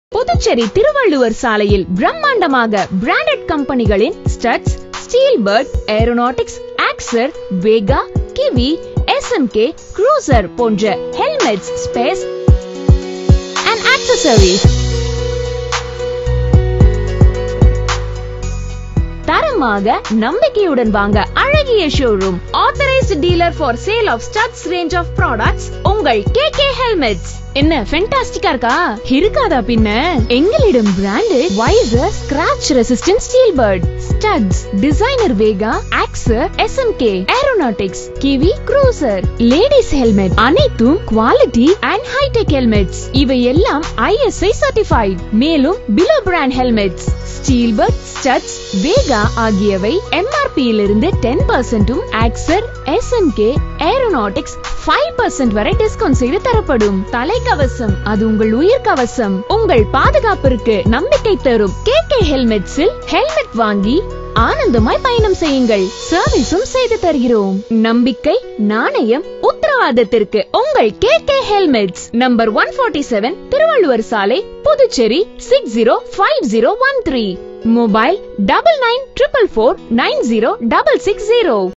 புதுச்சேரி திருவள்ளுவர் சாலையில் பிரம்மாண்டமாக பிராண்டட் கம்பெனிகளின் Studds Steelbird Aeronautics Axor Vega Kiwi SMK cruiser போன்ற ஹெல்மெட்ஸ் ஸ்பேஸ் அண்ட் ஆக்சசரிஸ் தரமாக நம்பிக்கையுடன் வாங்க அழகிய showroom authorised dealer for sale of Studds range of products உங்கள் கே கே ஹெல்மெட்ஸ் என்ன ஃபென்டாஸ்டிக்கா இருக்கா இருக்காதா பின்ன எங்களிடம் branded visor scratch resistant Steelbird Studds designer Vega Axor SMK Aeronautics Kiwi cruiser ladies helmet அனைத்தும் குவாலிட்டி அண்ட் ஹைடெக் ஹெல்மெட்ஸ் இவை எல்லாம் ஐஎஸ்ஐ சர்டிஃபைட் மேலும் below brand helmets Steelbird Studds Vega ஆகியவை எம்ஆர்பி இலிருந்து டென் பர்சன்டும் Axor SMK Aeronautics five percent வரை discount செய்து தரப்படும் தலைக்கவசம் அது உங்கள் உயிர் கவசம் உங்கள் பாதுகாப்பிற்கு நம்பிக்கை தரும் கே கே ஹெல்மெட்ஸில் ஹெல்மெட் வாங்கி ஆனந்தமாய் பயணம் செய்யுங்கள் சர்வீஸும் செய்து தருகிறோம் நம்பிக்கை நாணயம் உத்தரவாதத்திற்கு உங்கள் K K helmets number one forty seven Thiruvalluvar சாலை Puducherry six zero five zero one three mobile double nine triple four nine zero double six zero